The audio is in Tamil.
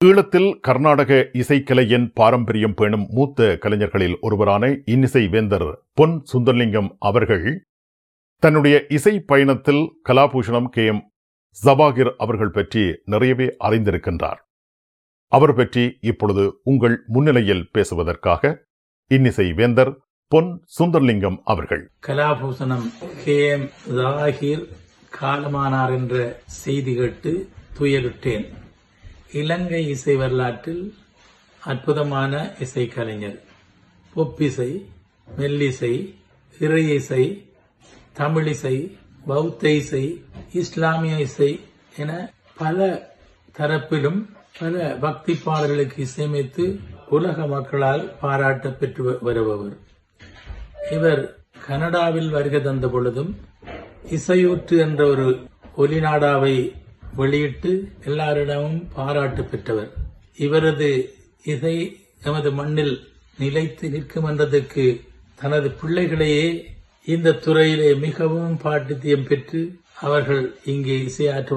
ஈழத்தில் கர்நாடக இசைக்கலையின் பாரம்பரியம் பேணும் மூத்த கலைஞர்களில் ஒருவரான இன்னிசை வேந்தர் பொன் சுந்தர்லிங்கம் அவர்கள் தன்னுடைய இசை பயணத்தில் கலாபூஷணம் கே எம் ஜவாகிர் அவர்கள் பற்றி நிறையவே அறிந்திருக்கின்றார் அவர் பற்றி இப்பொழுது உங்கள் முன்னிலையில் பேசுவதற்காக இன்னிசை வேந்தர் பொன் சுந்தர்லிங்கம் அவர்கள் கலாபூசணம் கே எம் ஜாகிர் காலமானார் என்ற செய்தி கேட்டு துயருட்டேன் இலங்கை இசை வரலாற்றில் அற்புதமான இசைக்கலைஞர் பொப்பிசை மெல்லிசை இறை இசை தமிழிசை பௌத்த இசை இஸ்லாமிய இசை என பல தரப்பிலும் பல பக்தி பாடல்களுக்கு இசையமைத்து உலக மக்களால் பாராட்ட பெற்று வ- வருபவர் இவர் கனடாவில் வருகை தந்த பொழுதும் இசையூற்று என்ற ஒரு ஒலிநாடாவை வெளியிட்டு எல்லாரிடமும் பாராட்டு பெற்றவர் இவரது இசை எமது மண்ணில் நிலைத்து நிற்கும் என்றதற்கு தனது பிள்ளைகளையே இந்த துறையிலே மிகவும் பாட்டித்தியம் பெற்று அவர்கள் இங்கே இசையாற்ற